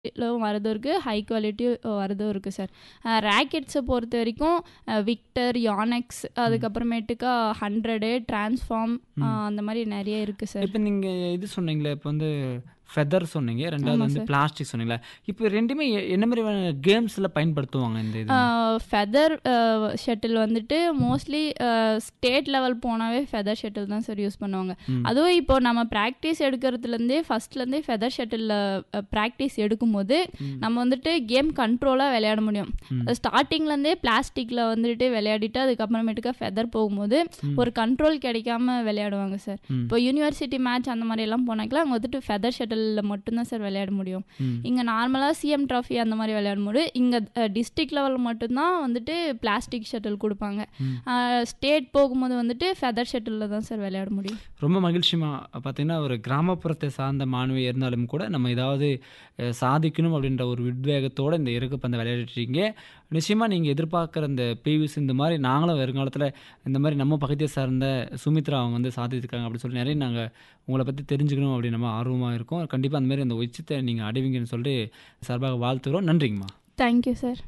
லவும் வரதும் இருக்குது high quality வரதும் இருக்குது சார் ரேக்கெட்ஸை பொறுத்த வரைக்கும் விக்டர் யானெக்ஸ் அதுக்கப்புறமேட்டுக்கா ஹண்ட்ரடு டிரான்ஸ்ஃபார்ம் அந்த மாதிரி நிறைய இருக்குது சார் இப்போ நீங்கள் இது சொன்னீங்களே இப்போ வந்து ஃபெதர் சொன்னீங்க ரெண்டாவது ஆமா வந்து சார். பிளாஸ்டிக் சொன்னீங்களா இப்போ ரெண்டுமே எ- என்ன மாதிரியான கேம்ஸில் பயன்படுத்துவாங்க இந்த இது ஃபெதர் ஷட்டில் வந்துட்டு மோஸ்ட்லி ஸ்டேட் லெவல் போனாவே ஃபெதர் ஷட்டில் தான் சார் யூஸ் பண்ணுவாங்க ம். அதுவும் இப்போ நம்ம ப்ராக்டிஸ் எடுக்கிறதுலேருந்தே ஃபஸ்ட்லேருந்தே ஃபெதர் ஷட்டிலில் ப்ராக்டிஸ் எடுக்கும்போது ம். நம்ம வந்துட்டு கேம் கண்ட்ரோலாக விளையாட முடியும் ம். ஸ்டார்டிங்லேருந்தே பிளாஸ்டிக்கில் வந்துட்டு விளையாடிட்டு அதுக்கப்புறமேட்டுக்கா ஃபெதர் போகும்போது ம். ஒரு கண்ட்ரோல் கிடைக்காம விளையாடுவாங்க சார் ம். இப்போ யூனிவர்சிட்டி மேட்ச் அந்த மாதிரி எல்லாம் போனாக்கல அங்கே வந்துட்டு ஃபெதர் ஷட்டிலில் மட்டும்தான் சார் விளையாட முடியும் ம். இங்கே நார்மலாக சிஎம் ட்ராஃபி அந்த மாதிரி விளையாடும் போது இங்கே டிஸ்ட்ரிக்ட் லெவல் மட்டும்தான் வந்துட்டு பிளாஸ்டிக் ஷட்டில் கொடுப்பாங்க ம். ஸ்டேட் போகும்போது வந்துட்டு ஃபெதர் ஷட்டிலில் தான் சார் விளையாட முடியும் ரொம்ப மகிழ்ச்சிமா பார்த்தீங்கன்னா ஒரு கிராமப்புறத்தை சார்ந்த மாணவி இருந்தாலும் கூட நம்ம ஏதாவது அஹ், சாதிக்கணும் அப்படின்ற ஒரு உத்வேகத்தோட இந்த இறகுப்பந்தை விளையாடிட்டீங்க நிச்சயமாக நீங்கள் எதிர்பார்க்குற இந்த பிவிஸ் இந்த மாதிரி நாங்களும் வருங்காலத்தில் இந்த மாதிரி நம்ம பகுதியை சார்ந்த சுமித்ரா அவங்க வந்து சாதிச்சிருக்காங்க அப்படின்னு சொல்லி நிறைய நாங்கள் உங்களை பற்றி தெரிஞ்சுக்கணும் அப்படின்னு நம்ம ஆர்வமாக இருக்கோம் கண்டிப்பாக அந்த மாதிரி அந்த உச்சத்தை நீங்கள் அடைவீங்கன்னு சொல்லிட்டு சார்பாக வாழ்த்துறோம் நன்றிங்கம்மா தேங்க்யூ சார்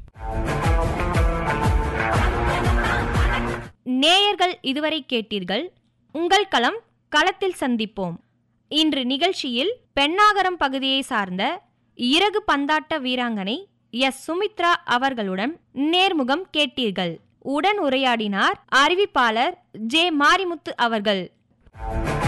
நேயர்கள் இதுவரை கேட்டீர்கள் உங்கள் களம் களத்தில் சந்திப்போம் இன்று நிகழ்ச்சியில் பெண்ணாகரம் பகுதியை சார்ந்த இறகு பந்தாட்ட வீராங்கனை எஸ் சுமித்ரா அவர்களுடன் நேர்முகம் கேட்டீர்கள் உடன் உரையாடினார் அறிவிப்பாளர் ஜே மாரிமுத்து அவர்கள்